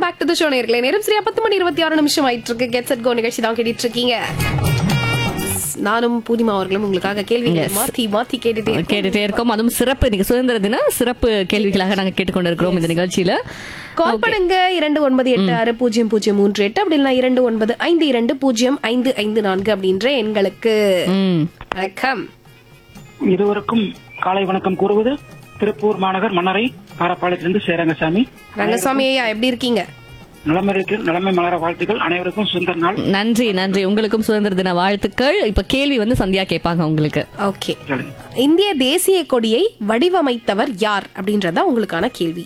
Back to the show நேர்களே நேரம் சரியா பத்து மணி இருபத்தி ஆறு நிமிஷம் ஆயிட்டு இருக்கு கெட் செட் கோ நிகழ்ச்சி தான் கேட்டுட்டு இருக்கீங்க நானும் பூர்ணிமா அவர்களும் உங்களுக்காக கேள்விகளை Yes. மாத்தி மாத்தி கேட்டுட்டே இருக்கோம். கேட்டுட்டே இருக்கோம் அதுவும் சிறப்பு இன்னைக்கு சுதந்திர தின சிறப்பு கேள்விகளாக நாங்க கேட்டுக்கொண்டிருக்கிறோம் இந்த நிகழ்ச்சியில கால் பண்ணுங்க இரண்டு ஒன்பது எட்டு ஆறு பூஜ்ஜியம் பூஜ்ஜியம் மூன்று எட்டு அப்படி இல்லைன்னா இரண்டு ஒன்பது ஐந்து இரண்டு பூஜ்ஜியம் ஐந்து ஐந்து நான்கு அப்படின்ற எண்களுக்கு ம் வணக்கம் இருவருக்கும் காலை வணக்கம் கூறுவது திருப்பூர் மாநகர் மன்னரை காரப்பாளையத்திலிருந்து சேரங்கசாமி ரங்கசாமி ஐயா எப்படி இருக்கீங்க நலமருக்கு நலமை மலர வாழ்த்துக்கள் அனைவருக்கும் சுந்தர் நாள் நன்றி நன்றி உங்களுக்கும் சுதந்திர தின வாழ்த்துக்கள் இப்ப கேள்வி வந்து சந்தியா கேட்பாங்க உங்களுக்கு ஓகே சொல்லுங்க. இந்திய தேசிய கொடியை வடிவமைத்தவர் யார் அப்படின்றதா உங்களுக்கான கேள்வி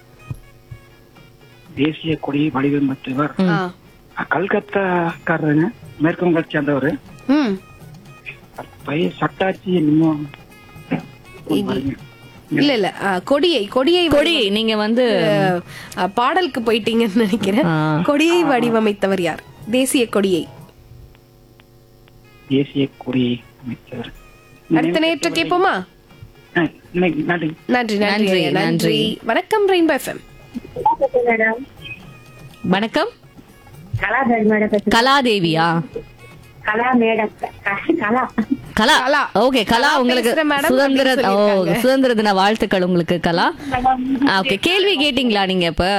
தேசிய கொடியை வடிவமைத்தவர் ஆ. கல்கத்தாக்காரருங்க மேற்கு வங்கத்தை சேர்ந்தவர் ம் பையன் சட்டாச்சி இன்னும் இல்ல இல்ல ஆ, கொடியை கொடியை கொடி நீங்க வந்து ஆ, பாடலுக்கு போயிட்டீங்கன்னு நினைக்கிறேன் ஆ. கொடியை வடிவமைத்தவர் யார் தேசிய கொடியை தேசிய கொடியை அமைத்தவர் அடுத்த நேற்று கேட்போமா ஆ, இன்னைக்கு நன்றி நன்றி நன்றி நன்றி, ஐயா, நன்றி நன்றி. வணக்கம் ரெயின்போ எஃப்எம் மேடம் வணக்கம் கலாதர் மேடம் பேசுறேன் கலாதேவியா கலா மேடம் க- கலா கலா கலா. ஓகே கலா கலா உங்களுக்கு பேசுறேன் madam சுதந்திர அப்படின்னு ஓ சொல்லியிருக்காங்க. சுதந்திர தின வாழ்த்துக்கள் உங்களுக்கு கலா ஓகே கேள்வி கேட்டீங்களா நீங்க இப்ப